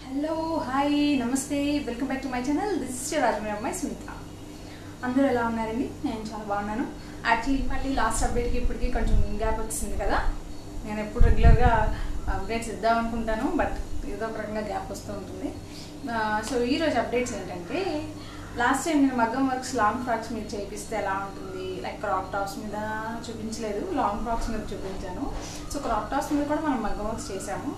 hello hi నమస్తే welcome back to my channel this is రాజమీ అమ్మాయి సునీత అందరూ ఎలా ఉన్నారండి నేను చాలా బాగున్నాను యాక్చువల్లీ మళ్ళీ లాస్ట్ అప్డేట్కి ఇప్పటికి కొంచెం గ్యాప్ వచ్చింది కదా నేను ఎప్పుడు రెగ్యులర్గా అప్డేట్స్ ఇద్దాం అనుకుంటాను బట్ ఏదో ఒక రకంగా గ్యాప్ వస్తూ ఉంటుంది సో ఈరోజు అప్డేట్స్ ఏంటంటే లాస్ట్ టైం నేను మగ్గం వర్క్స్ లాంగ్ ఫ్రాక్స్ మీద చేపిస్తే ఎలా ఉంటుంది లైక్ క్రాప్ టాప్స్ మీద చూపించలేదు లాంగ్ ఫ్రాక్స్ మీద చూపించాను సో క్రాప్ టాప్స్ మీద కూడా మనం మగ్గం వర్క్స్ చేసాము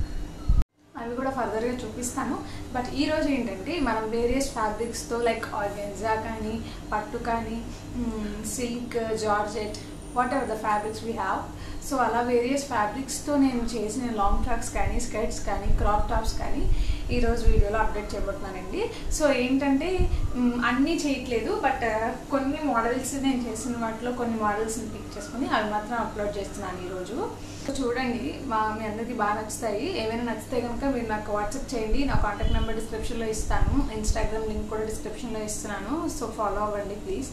అవి కూడా ఫర్దర్గా చూపిస్తాను బట్ ఈ రోజు ఏంటంటే మనం వేరియస్ ఫ్యాబ్రిక్స్తో లైక్ ఆర్గెన్జా కానీ పట్టు కానీ silk georgette whatever the fabrics we have so అలా వేరియస్ ఫ్యాబ్రిక్స్తో నేను చేసిన లాంగ్ ఫ్రాక్స్ కానీ స్కర్ట్స్ కానీ క్రాప్ టాప్స్ కానీ ఈరోజు వీడియోలో అప్డేట్ చేయబోతున్నానండి సో ఏంటంటే మ్, అన్నీ చేయట్లేదు బట్ కొన్ని మోడల్స్ నేను చేసిన వాటిలో కొన్ని మోడల్స్ని పిక్ చేసుకుని అవి మాత్రం అప్లోడ్ చేస్తున్నాను ఈరోజు సో చూడండి మా మీ అందరికీ బాగా నచ్చుతాయి ఏమైనా నచ్చితే కనుక మీరు నాకు వాట్సాప్ చేయండి నా కాంటాక్ట్ నెంబర్ డిస్క్రిప్షన్లో ఇస్తాను ఇన్స్టాగ్రామ్ లింక్ కూడా డిస్క్రిప్షన్లో ఇస్తున్నాను సో ఫాలో అవ్వండి ప్లీజ్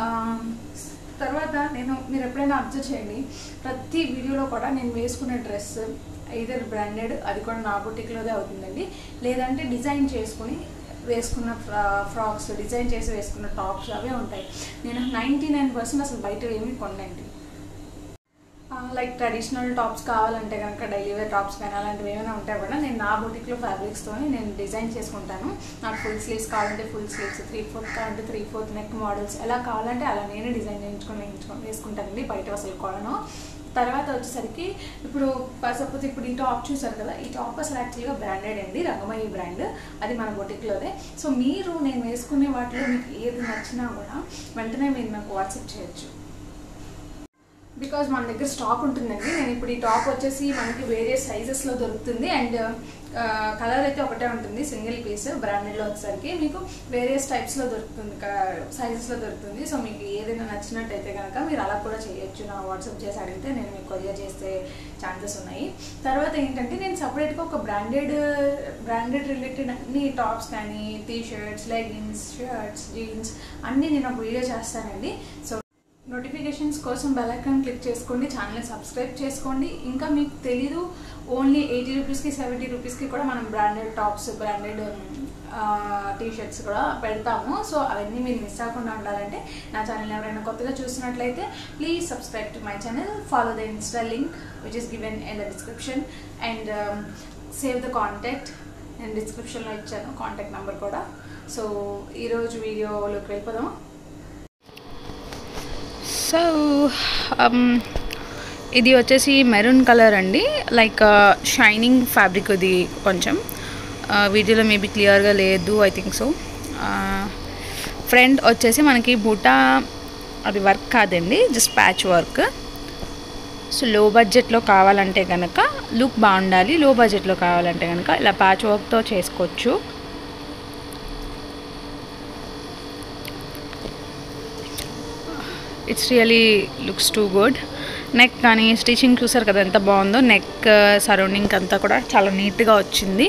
తర్వాత నేను మీరు ఎప్పుడైనా అబ్జర్వ్ చేయండి ప్రతి వీడియోలో కూడా నేను వేసుకునే డ్రెస్ ఐదర్ బ్రాండెడ్ అది కూడా నా బుటిక్లోదే అవుతుందండి లేదంటే డిజైన్ చేసుకుని వేసుకున్న ఫ్రా- ఫ్రాక్స్ డిజైన్ చేసి వేసుకున్న టాప్స్ అవే ఉంటాయి నేను నైంటీ నైన్ పర్సెంట్ అసలు బయట ఏమీ కొనండి లైక్ ట్రెడిషనల్ టాప్స్ కావాలంటే కనుక డైలీ వేర్ టాప్స్ కానీ అలాంటివి ఏమైనా ఉంటాయి కూడా నేను నా బుటిక్లో ఫ్యాబ్రిక్స్తోని నేను డిజైన్ చేసుకుంటాను నాకు ఫుల్ స్లీవ్స్ కావాలంటే ఫుల్ స్లీవ్స్ త్రీ ఫోర్త్ కావాలంటే త్రీ ఫోర్త్ నెక్ మోడల్స్ ఎలా కావాలంటే అలా నేనే డిజైన్ చేయించుకొని వేయించుకొని వేసుకుంటానండి బయట అసలు కొనను తర్వాత వచ్చేసరికి ఇప్పుడు సపోజ్ ఇప్పుడు ఈ టాప్ చూసారు కదా ఈ టాప్ అసలు యాక్చువల్గా బ్రాండెడ్ అండి రంగమయ్య బ్రాండ్ అది మన బొటిక్లోదే సో మీరు నేను వేసుకునే వాటిలో మీకు ఏది నచ్చినా కూడా వెంటనే మీరు నాకు వాట్సాప్ చేయొచ్చు బికాజ్ మన దగ్గర స్టాక్ ఉంటుందండి నేను ఇప్పుడు ఈ టాప్ వచ్చేసి మనకి వేరే సైజెస్లో దొరుకుతుంది అండ్ కలర్ అయితే ఒకటే ఉంటుంది సింగిల్ పీస్ బ్రాండెడ్లో వచ్చేసరికి మీకు వేరియస్ టైప్స్లో దొరుకుతుంది సైజెస్లో దొరుకుతుంది సో మీకు ఏదైనా నచ్చినట్టయితే కనుక మీరు అలా కూడా చేయొచ్చు నా వాట్సాప్ చేసి అడిగితే నేను మీకు కొరియర్ చేసే ఛాన్సెస్ ఉన్నాయి తర్వాత ఏంటంటే నేను సపరేట్గా ఒక బ్రాండెడ్ బ్రాండెడ్ రిలేటెడ్ అన్ని టాప్స్ కానీ T shirts leggings shirts jeans అన్నీ నేను ఒక వీడియో చేస్తానండి సో నోటిఫికేషన్స్ కోసం బెల్ ఐకాన్ క్లిక్ చేసుకోండి ఛానల్ని సబ్స్క్రైబ్ చేసుకోండి ఇంకా మీకు తెలీదు ఓన్లీ ఎయిటీ రూపీస్కి సెవెంటీ రూపీస్కి కూడా మనం branded tops branded T shirts కూడా పెడతాము సో అవన్నీ మీరు మిస్ అవ్వకుండా ఉండాలంటే నా ఛానల్ ఎవరైనా కొత్తగా చూసినట్లయితే please subscribe to my channel follow the insta link which is given in the description and save the contact నేను డిస్క్రిప్షన్లో ఇచ్చాను కాంటాక్ట్ నెంబర్ కూడా సో ఈరోజు వీడియోలోకి వెళ్ళిపోదాం సో ఇది వచ్చేసి మెరూన్ కలర్ అండి లైక్ షైనింగ్ ఫ్యాబ్రిక్ ఇది కొంచెం Uh, వీడియోలో మేబీ క్లియర్గా లేదు ఐ థింక్ సో ఫ్రంట్ వచ్చేసి మనకి బూటా అది వర్క్ కాదండి జస్ట్ ప్యాచ్ వర్క్ సో లో బడ్జెట్లో కావాలంటే కనుక లుక్ బాగుండాలి లో బడ్జెట్లో కావాలంటే కనుక ఇలా ప్యాచ్ వర్క్తో చేసుకోవచ్చు it's really looks too good neck కానీ స్టిచింగ్ చూసారు కదా ఎంత బాగుందో నెక్ సరౌండింగ్ అంతా కూడా చాలా నీట్గా వచ్చింది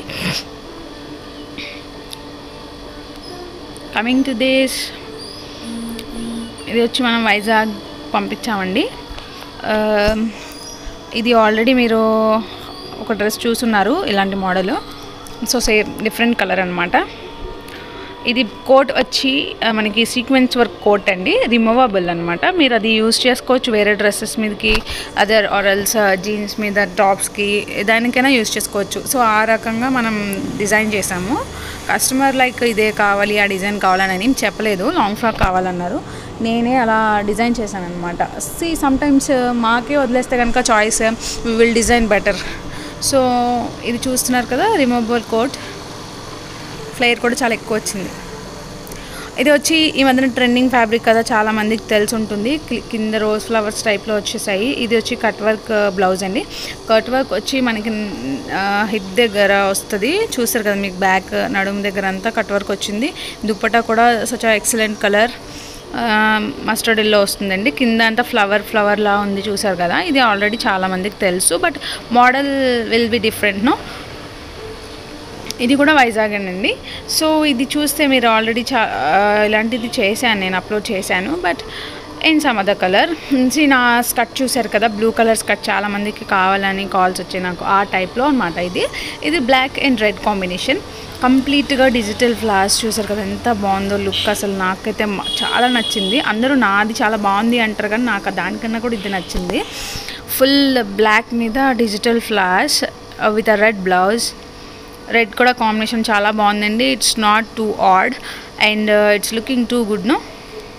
కమింగ్ టు దిస్ ఇది వచ్చి మనం వైజాగ్ పంపించామండి ఆ, ఇది ఆల్రెడీ మీరు ఒక డ్రెస్ చూసున్నారు ఇలాంటి model so same different colour అనమాట ఇది కోట్ వచ్చి ఆ, మనకి సీక్వెన్స్ వర్క్ కోట్ అండి రిమూవబుల్ అనమాట మీరు అది యూస్ చేసుకోవచ్చు వేరే డ్రెస్సెస్ మీదకి అదర్ ఆరల్స్ జీన్స్ మీద టాప్స్కి దానికైనా యూస్ చేసుకోవచ్చు సో ఆ రకంగా మనం డిజైన్ చేసాము కస్టమర్ లైక్ ఇదే కావాలి ఆ డిజైన్ కావాలని ఏం చెప్పలేదు లాంగ్ ఫ్రాక్ కావాలన్నారు నేనే అలా డిజైన్ చేశాను అనమాట సి సమ్టైమ్స్ మాకే వదిలేస్తే కనుక choice we will design better so ఇది చూస్తున్నారు కదా రిమూవబుల్ కోట్ ఫ్లేయర్ కూడా చాలా ఎక్కువ వచ్చింది ఇది వచ్చి ఈ మధ్యన ట్రెండింగ్ ఫ్యాబ్రిక్ కదా చాలా మందికి తెలిసి ఉంటుంది కి- కింద రోజ్ ఫ్లవర్స్ టైప్లో వచ్చేసాయి ఇది వచ్చి కట్ వర్క్ బ్లౌజ్ అండి కట్ వర్క్ వచ్చి మనకి హిప్ దగ్గర వస్తుంది చూసారు కదా మీకు బ్యాక్ నడుము దగ్గర అంతా కట్ వర్క్ వచ్చింది దుప్పటా కూడా such excellent colour mustard yellow వస్తుందండి కింద అంతా ఫ్లవర్ ఫ్లవర్ లా ఉంది చూసారు కదా ఇది ఆల్రెడీ చాలా మందికి తెలుసు but model will be different no ఇది కూడా వైజాగ్ అండి సో ఇది చూస్తే మీరు ఆల్రెడీ చా ఆ, ఇలాంటిది చేశాను నేను అప్లోడ్ చేశాను but in some other colour నుంచి నా స్కర్ట్ చూసారు కదా బ్లూ కలర్ స్కర్ట్ చాలా మందికి కావాలని కాల్స్ వచ్చాయి నాకు ఆ టైప్లో అనమాట ఇది ఇది బ్లాక్ అండ్ రెడ్ కాంబినేషన్ కంప్లీట్గా డిజిటల్ ఫ్లాస్ చూసారు కదా ఎంత బాగుందో లుక్ అసలు నాకైతే మ- చాలా నచ్చింది అందరూ నాది చాలా బాగుంది అంటారు కానీ నాకు దానికన్నా కూడా ఇది నచ్చింది ఫుల్ బ్లాక్ మీద digital flash with a red blouse red కూడా కాంబినేషన్ చాలా బాగుందండి it's not too odd and it's looking too good no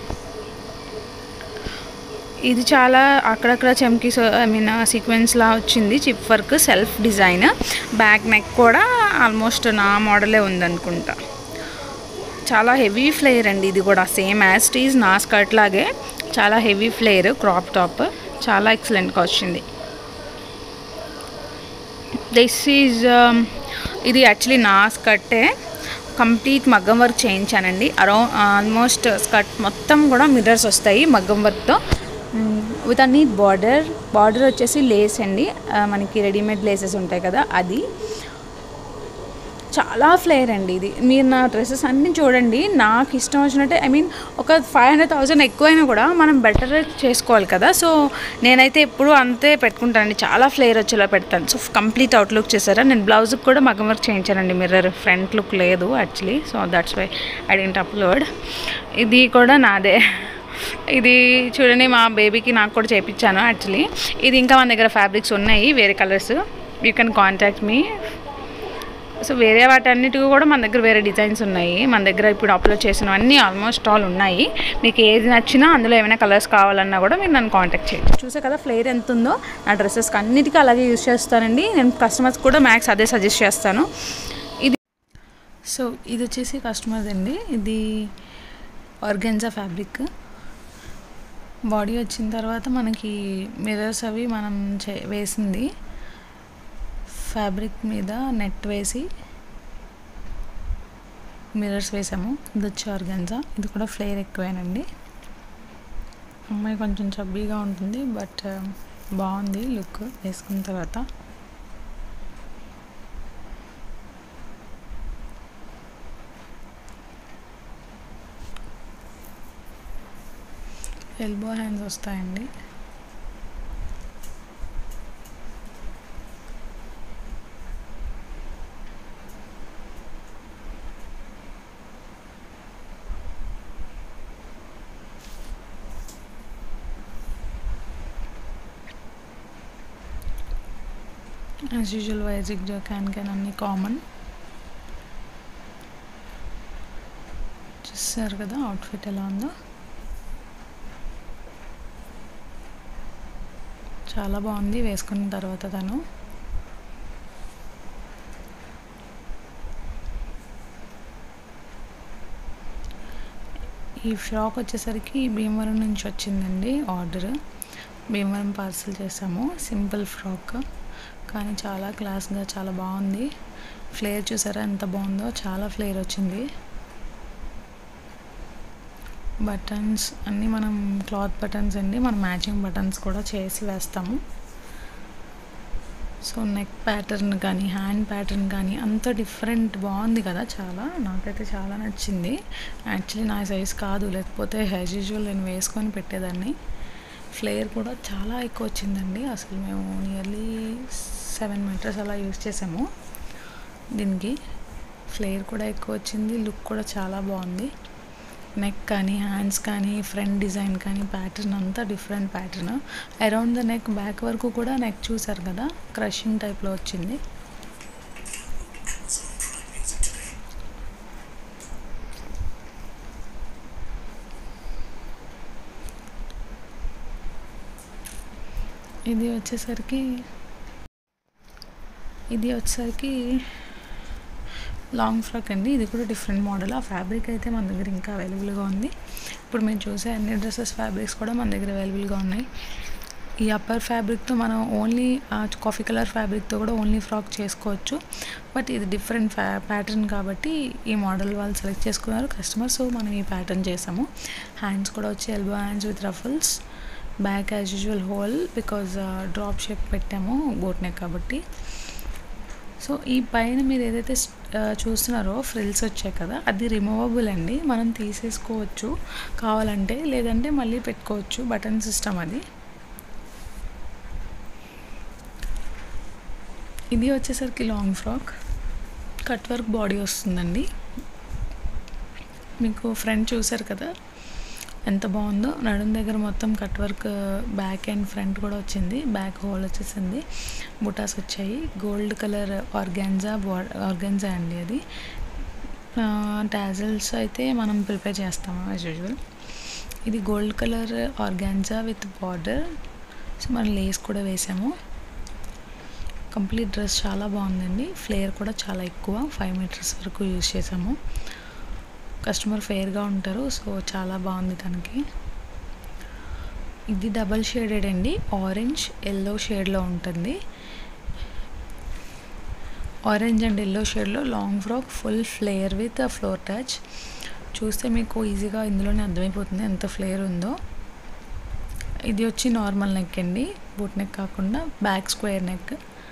ఇది చాలా అక్కడక్కడ చెమ్కి ఐ మీన్ సీక్వెన్స్లా వచ్చింది chip work self design back neck కూడా ఆల్మోస్ట్ నా మోడలే ఉందనుకుంటా చాలా హెవీ ఫ్లేయర్ అండి ఇది కూడా సేమ్ యాజ్ టీజ్ నా స్కర్ట్ లాగే చాలా హెవీ ఫ్లేయర్ క్రాప్ టాప్ చాలా ఎక్సలెంట్గా వచ్చింది దిస్ ఈజ్ ఇది యాక్చువల్లీ నా స్కర్టే కంప్లీట్ మగ్గం వర్క్ చేయించానండి అరౌండ్ ఆల్మోస్ట్ స్కర్ట్ మొత్తం కూడా మిర్రర్స్ వస్తాయి మగ్గం వర్క్తో with a neat border border వచ్చేసి లేస్ అండి ఆ, మనకి రెడీమేడ్ లేసెస్ ఉంటాయి కదా అది చాలా ఫ్లేయర్ అండి ఇది మీరు నా డ్రెస్సెస్ అన్నీ చూడండి నాకు ఇష్టం వచ్చినట్టే ఐ మీన్ ఒక ఫైవ్ హండ్రెడ్ థౌజండ్ ఎక్కువైనా కూడా మనం బెటర్ చేసుకోవాలి కదా సో నేనైతే ఎప్పుడు అంతే పెట్టుకుంటానండి చాలా ఫ్లేయర్ వచ్చేలా పెడతాను సో కంప్లీట్ అవుట్లుక్ చేశారా నేను బ్లౌజ్కి కూడా మగ్గం వర్క్ చేయించానండి మిర్రర్ ఫ్రంట్ లుక్ లేదు actually so that's why I didn't upload ఇది కూడా నాదే ఇది చూడండి మా బేబీకి నాకు కూడా చేయించాను యాక్చువల్లీ ఇది ఇంకా మన దగ్గర ఫ్యాబ్రిక్స్ ఉన్నాయి వేరే colours you can contact me so వేరే వాటన్నిటికి కూడా మన దగ్గర వేరే డిజైన్స్ ఉన్నాయి మన దగ్గర ఇప్పుడు అప్లోడ్ చేసినవన్నీ ఆల్మోస్ట్ ఆల్ ఉన్నాయి మీకు ఏది నచ్చినా అందులో ఏమైనా కలర్స్ కావాలన్నా కూడా మీరు నన్ను కాంటాక్ట్ చేయండి చూసే కదా ఫ్లేర్ ఎంత ఉందో నా డ్రెస్సెస్కి అన్నిటికీ అలాగే యూస్ చేస్తానండి నేను కస్టమర్స్ కూడా మ్యాక్స్ అదే సజెస్ట్ చేస్తాను ఇది సో ఇది వచ్చేసి కస్టమర్ది అండి ఇది ఆర్గెన్జా ఫ్యాబ్రిక్ బాడీ వచ్చిన తర్వాత మనకి మిర్రర్స్ అవి మనం చే వేసింది ఫ్యాబ్రిక్ మీద నెట్ వేసి మిర్రర్స్ వేసాము ఇది వచ్చి ఆర్గన్జా ఇది కూడా ఫ్లేర్ ఎక్కువేనండి అమ్మాయి కొంచెం చబ్బీగా ఉంటుంది బట్ బాగుంది లుక్ వేసుకున్న తర్వాత ఎల్బో హ్యాండ్స్ వస్తాయండి యాజ్ యూజువల్ వైజిక్ జో క్యాన్ క్యాన్ అన్నీ కామన్ చూస్తారు కదా అవుట్ఫిట్ ఎలా ఉందో చాలా బాగుంది వేసుకున్న తర్వాత తను ఈ ఫ్రాక్ వచ్చేసరికి భీమవరం నుంచి వచ్చిందండి ఆర్డర్ భీమవరం పార్సల్ చేసాము సింపుల్ ఫ్రాక్ కానీ చాలా క్లాస్గా చాలా బాగుంది ఫ్లేర్ చూసారా ఎంత బాగుందో చాలా ఫ్లేర్ వచ్చింది బటన్స్ అన్నీ మనం క్లాత్ బటన్స్ అండి మనం మ్యాచింగ్ బటన్స్ కూడా చేసి వేస్తాము సో నెక్ ప్యాటర్న్ కానీ హ్యాండ్ ప్యాటర్న్ కానీ అంత డిఫరెంట్ బాగుంది కదా చాలా నాకైతే చాలా నచ్చింది యాక్చువల్లీ నా సైజ్ కాదు లేకపోతే యాజ్ యూజువల్ నేను వేసుకొని పెట్టేదాన్ని ఫ్లేయర్ కూడా చాలా ఎక్కువ వచ్చిందండి అసలు మేము నియర్లీ సెవెన్ మీటర్స్ అలా యూజ్ చేసాము దీనికి ఫ్లేయర్ కూడా ఎక్కువ వచ్చింది లుక్ కూడా చాలా బాగుంది నెక్ కానీ హ్యాండ్స్ కానీ ఫ్రంట్ డిజైన్ కానీ ప్యాటర్న్ అంతా different pattern around the neck back వరకు కూడా నెక్ చూసారు కదా క్రషింగ్ టైప్లో వచ్చింది ఇది వచ్చేసరికి ఇది వచ్చేసరికి లాంగ్ ఫ్రాక్ అండి ఇది కూడా డిఫరెంట్ మోడల్ ఆ ఫ్యాబ్రిక్ అయితే మన దగ్గర ఇంకా అవైలబుల్గా ఉంది ఇప్పుడు మీరు చూసే అన్ని డ్రెస్సెస్ ఫ్యాబ్రిక్స్ కూడా మన దగ్గర అవైలబుల్గా ఉన్నాయి ఈ అప్పర్ ఫ్యాబ్రిక్తో మనం ఓన్లీ కాఫీ కలర్ ఫ్యాబ్రిక్తో కూడా ఓన్లీ ఫ్రాక్ చేసుకోవచ్చు బట్ ఇది డిఫరెంట్ ఫ్యా ప్యాటర్న్ కాబట్టి ఈ మోడల్ వాళ్ళు సెలెక్ట్ చేసుకున్నారు కస్టమర్ సో మనం ఈ ప్యాటర్న్ చేసాము హ్యాండ్స్ కూడా వచ్చి elbow hands with ruffles back as usual hole because drop shape పెట్టాము బోట్ నెక్ కాబట్టి సో ఈ పైన మీరు ఏదైతే స్- ఆ, చూస్తున్నారో ఫ్రిల్స్ వచ్చాయి కదా అది రిమూవబుల్ అండి మనం తీసేసుకోవచ్చు కావాలంటే లేదంటే మళ్ళీ పెట్టుకోవచ్చు బటన్ సిస్టమ్ అది ఇది వచ్చేసరికి long frock cut work body వస్తుందండి మీకు ఫ్రంట్ చూసారు కదా ఎంత బాగుందో నడుం దగ్గర మొత్తం cut work back and front కూడా వచ్చింది బ్యాక్ హోల్ వచ్చేసింది బుటాస్ వచ్చాయి గోల్డ్ కలర్ ఆర్గాన్జా ఆర్గాన్జా అండి అది టాజల్స్ అయితే మనం ప్రిపేర్ చేస్తాము యాజ్ యూజువల్ ఇది gold colour organza with border so మనం లేస్ కూడా వేసాము కంప్లీట్ డ్రెస్ చాలా బాగుందండి ఫ్లేయర్ కూడా చాలా ఎక్కువ ఫైవ్ మీటర్స్ వరకు యూజ్ చేసాము కస్టమర్ ఫెయిర్గా ఉంటారు సో చాలా బాగుంది తనకి ఇది డబల్ షేడెడ్ అండి ఆరెంజ్ ఎల్లో షేడ్లో ఉంటుంది ఆరెంజ్ అండ్ ఎల్లో షేడ్లో long frock full flare with floor touch చూస్తే మీకు ఈజీగా ఇందులోనే అర్థమైపోతుంది ఎంత ఫ్లేయర్ ఉందో ఇది వచ్చి నార్మల్ నెక్ అండి బూట్ నెక్ కాకుండా బ్యాక్ స్క్వేర్ నెక్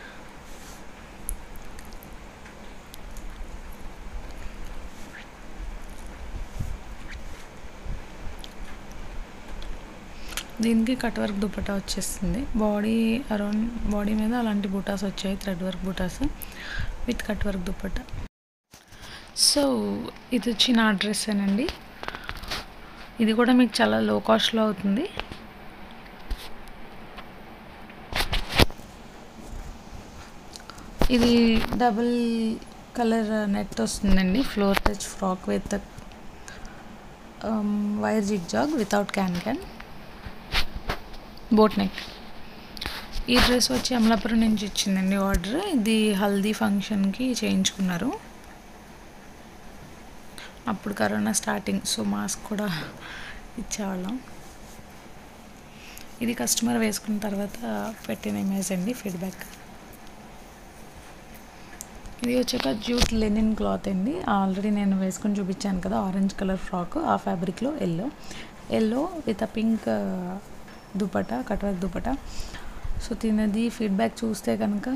దీనికి కట్ వర్క్ దుపట్టా వచ్చేస్తుంది బాడీ అరౌండ్ బాడీ మీద అలాంటి బుటాస్ వచ్చాయి థ్రెడ్ వర్క్ బుటాస్ with cut work dupatta so ఇది వచ్చి నా డ్రెస్ అండి ఇది కూడా మీకు చాలా లో కాస్ట్లో అవుతుంది ఇది డబుల్ కలర్ నెట్ వస్తుందండి floor touch frock with wire zig zag without can can boat neck ఈ డ్రెస్ వచ్చి అమలాపురం నుంచి ఇచ్చిందండి ఆర్డర్ ఇది హల్దీ ఫంక్షన్కి చేయించుకున్నారు అప్పుడు కరోనా స్టార్టింగ్ సో మాస్క్ కూడా ఇచ్చేవాళ్ళం ఇది కస్టమర్ వేసుకున్న తర్వాత పెట్టిన ఇమేజ్ అండి ఫీడ్బ్యాక్ ఇది వచ్చాక జూట్ లెనిన్ క్లాత్ అండి ఆల్రెడీ నేను వేసుకొని చూపించాను కదా ఆరెంజ్ కలర్ ఫ్రాక్ ఆ ఫ్యాబ్రిక్లో yellow yellow with a pink dupatta cut work dupatta so తినది ఫీడ్బ్యాక్ చూస్తే కనుక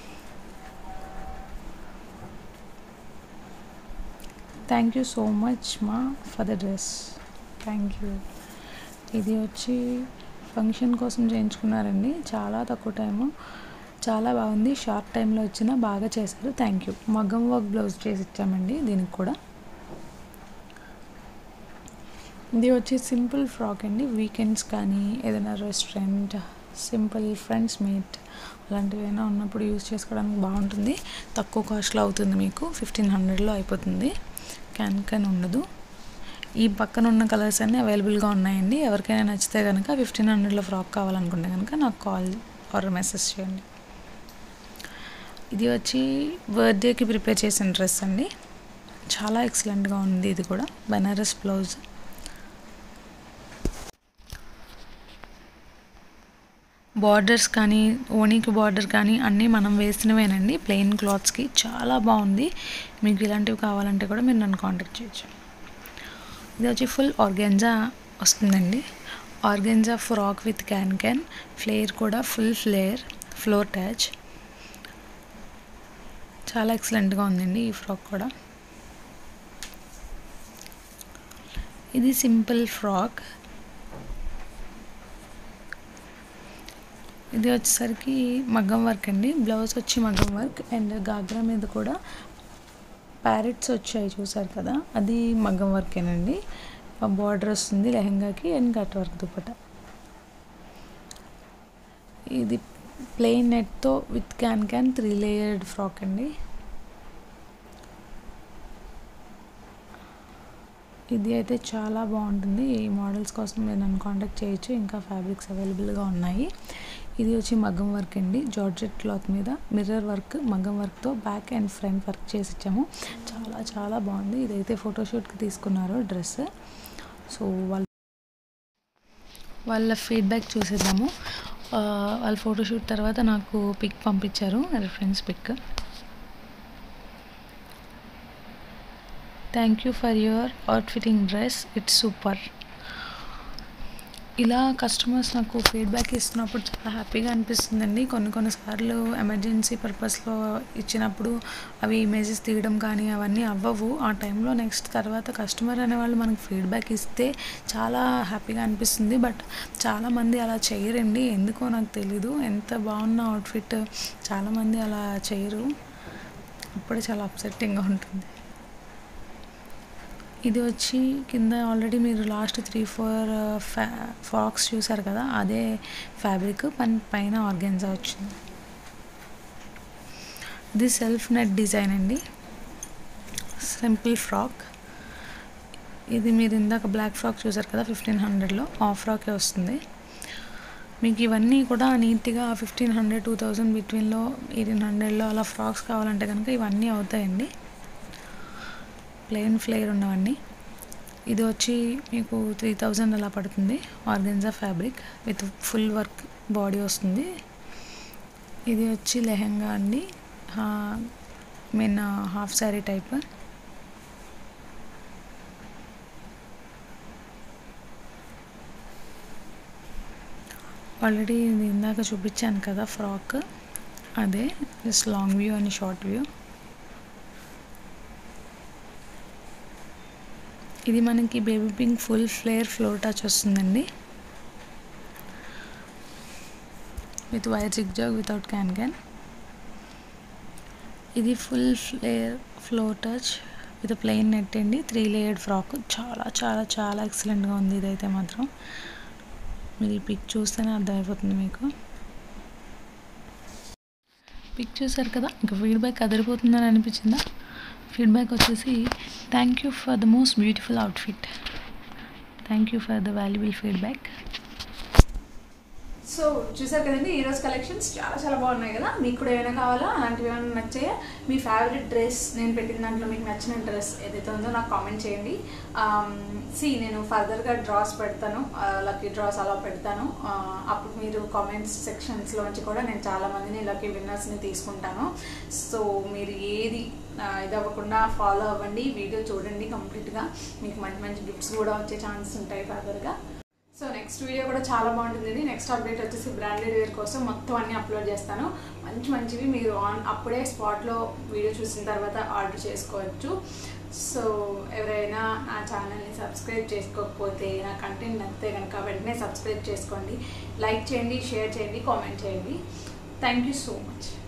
థ్యాంక్ యూ సో మచ్ మా for the dress thank you ఇది వచ్చి ఫంక్షన్ కోసం చేయించుకున్నారండి చాలా తక్కువ టైము చాలా బాగుంది షార్ట్ టైంలో వచ్చిన బాగా చేశారు థ్యాంక్ యూ మగ్గం వర్క్ బ్లౌజ్ చేసి ఇచ్చామండి దీనికి కూడా ఇది వచ్చి సింపుల్ ఫ్రాక్ అండి వీకెండ్స్ కానీ ఏదైనా రెస్టారెంట్ సింపుల్ ఫ్రెండ్స్ మీట్ అలాంటివి ఏమైనా ఉన్నప్పుడు యూజ్ చేసుకోవడానికి బాగుంటుంది తక్కువ కాస్ట్లో అవుతుంది మీకు ఫిఫ్టీన్ హండ్రెడ్లో అయిపోతుంది క్యాన్ క్యాన్ ఉండదు ఈ పక్కన ఉన్న కలర్స్ అన్నీ అవైలబుల్గా ఉన్నాయండి ఎవరికైనా నచ్చితే కనుక ఫిఫ్టీన్ హండ్రెడ్లో ఫ్రాక్ కావాలనుకుంటే కనుక నాకు కాల్ ఆర్ మెసేజ్ చేయండి ఇది వచ్చి బర్త్డేకి ప్రిపేర్ చేసిన డ్రెస్ అండి చాలా ఎక్సలెంట్గా ఉంది ఇది కూడా బెనారస్ బ్లౌజ్ బార్డర్స్ కానీ ఓనీకి బార్డర్ కానీ అన్నీ మనం వేసినవేనండి ప్లెయిన్ క్లాత్స్కి చాలా బాగుంది మీకు ఇలాంటివి కావాలంటే కూడా మీరు నన్ను కాంటాక్ట్ చేయొచ్చు ఇది వచ్చి ఫుల్ ఆర్గెన్జా వస్తుందండి organza frock with can can flare కూడా ఫుల్ ఫ్లేర్ ఫ్లోర్ ట్యాచ్ చాలా ఎక్సలెంట్గా ఉందండి ఈ ఫ్రాక్ కూడా ఇది సింపుల్ ఫ్రాక్ ఇది వచ్చేసరికి మగ్గం వర్క్ అండి బ్లౌజ్ వచ్చి మగ్గం వర్క్ అండ్ గాగ్రా మీద కూడా ప్యారెట్స్ వచ్చాయి చూసారు కదా అది మగ్గం వర్కేనండి బార్డర్ వస్తుంది లెహంగాకి అండ్ కట్ వర్క్ దుపట ఇది ప్లెయిన్ నెట్తో with can can three layered frock అండి ఇది అయితే చాలా బాగుంటుంది ఈ మోడల్స్ కోసం మీరు నన్ను కాంటాక్ట్ చేయొచ్చు ఇంకా ఫ్యాబ్రిక్స్ అవైలబుల్గా ఉన్నాయి ఇది వచ్చి మగ్గం వర్క్ అండి జార్జెట్ క్లాత్ మీద మిర్రర్ వర్క్ మగ్గం వర్క్తో బ్యాక్ అండ్ ఫ్రంట్ వర్క్ చేసి ఇచ్చాము చాలా చాలా బాగుంది ఇదైతే ఫోటోషూట్కి తీసుకున్నారు డ్రెస్ సో వాళ్ళ వాళ్ళ ఫీడ్బ్యాక్ చూసేద్దాము వాళ్ళ ఫోటోషూట్ తర్వాత నాకు పిక్ పంపించారు reference pic thank you for your out fitting dress it's super ఇలా కస్టమర్స్ నాకు ఫీడ్బ్యాక్ ఇస్తున్నప్పుడు చాలా హ్యాపీగా అనిపిస్తుందండి కొన్ని కొన్నిసార్లు ఎమర్జెన్సీ పర్పస్లో ఇచ్చినప్పుడు అవి ఇమేజెస్ తీయడం కానీ అవన్నీ అవ్వవు ఆ టైంలో నెక్స్ట్ తర్వాత కస్టమర్ అనేవాళ్ళు మనకు ఫీడ్బ్యాక్ ఇస్తే చాలా హ్యాపీగా అనిపిస్తుంది బట్ చాలామంది అలా చేయరండి ఎందుకో నాకు తెలీదు ఎంత బాగున్న అవుట్ఫిట్ చాలామంది అలా చేయరు అప్పుడే చాలా అప్సెట్టింగ్గా ఉంటుంది ఇది వచ్చి కింద ఆల్రెడీ మీరు లాస్ట్ త్రీ ఫోర్ ఫ్యా ఫ్రాక్స్ చూసారు కదా అదే ఫ్యాబ్రిక్ పన్ పైన ఆర్గెన్జా వచ్చింది ఇది సెల్ఫ్ నెట్ డిజైన్ అండి సింపుల్ ఫ్రాక్ ఇది మీరు ఇందాక బ్లాక్ ఫ్రాక్ చూసారు కదా ఫిఫ్టీన్ హండ్రెడ్లో ఆ ఫ్రాకే వస్తుంది మీకు ఇవన్నీ కూడా నీట్గా ఫిఫ్టీన్ హండ్రెడ్ టూ థౌజండ్ బిట్వీన్లో ఎయిటీన్ హండ్రెడ్లో అలా ఫ్రాక్స్ కావాలంటే కనుక ఇవన్నీ అవుతాయండి ప్లెయిన్ ఫ్లేయర్ ఉన్నవన్నీ ఇది వచ్చి మీకు త్రీ థౌజండ్ అలా పడుతుంది organza fabric with full work body వస్తుంది ఇది వచ్చి లెహెంగా అండి mean half sari type already ఇది ఇందాక చూపించాను కదా ఫ్రాక్ అదే జస్ట్ లాంగ్ వ్యూ అని షార్ట్ వ్యూ ఇది మనకి baby pink full flare floor touch వస్తుందండి with wire zig zag without can can ఇది full flare floor touch with plain net అండి త్రీ లేయర్డ్ ఫ్రాక్ చాలా చాలా చాలా ఎక్సలెంట్గా ఉంది ఇదైతే మాత్రం మీరు ఈ పిక్ చూస్తేనే అర్థమైపోతుంది మీకు పిక్ చూసారు కదా ఇంకా ఫీడ్బ్యాక్ అదిరిపోతుందని అనిపించిందా ఫీడ్బ్యాక్ వచ్చేసి thank you for the most beautiful outfit thank you for the valuable feedback so చూసారు కదండి ఈరోజు కలెక్షన్స్ చాలా చాలా బాగున్నాయి కదా మీకు కూడా ఏమైనా కావాలా అలాంటివి ఏమైనా నచ్చాయా మీ ఫేవరెట్ డ్రెస్ నేను పెట్టిన దాంట్లో మీకు నచ్చిన డ్రెస్ ఏదైతే ఉందో నాకు కామెంట్ చేయండి సి నేను ఫర్దర్గా డ్రాస్ పెడతాను లక్కీ డ్రాస్ అలా పెడతాను ఆ, అప్పుడు మీరు కామెంట్స్ సెక్షన్స్లోంచి కూడా నేను చాలా మందిని లక్కీ విన్నర్స్ని తీసుకుంటాను సో మీరు ఏది ఆ, ఇది అవ్వకుండా ఫాలో అవ్వండి వీడియో చూడండి కంప్లీట్గా మీకు మంచి మంచి గిఫ్ట్స్ కూడా వచ్చే ఛాన్స్ ఉంటాయి ఫర్దర్గా సో నెక్స్ట్ వీడియో కూడా చాలా బాగుంటుంది నెక్స్ట్ అప్డేట్ వచ్చేసి బ్రాండెడ్ వేర్ కోసం మొత్తం అన్ని అప్లోడ్ చేస్తాను మంచి మంచివి మీరు ఆన్ అప్పుడే స్పాట్లో వీడియో చూసిన తర్వాత ఆర్డర్ చేసుకోవచ్చు సో ఎవరైనా నా ఛానల్ని సబ్స్క్రైబ్ చేసుకోకపోతే నా కంటెంట్ నచ్చితే కనుక వెంటనే సబ్స్క్రైబ్ చేసుకోండి లైక్ చేయండి షేర్ చేయండి కామెంట్ చేయండి థ్యాంక్ యూ సో మచ్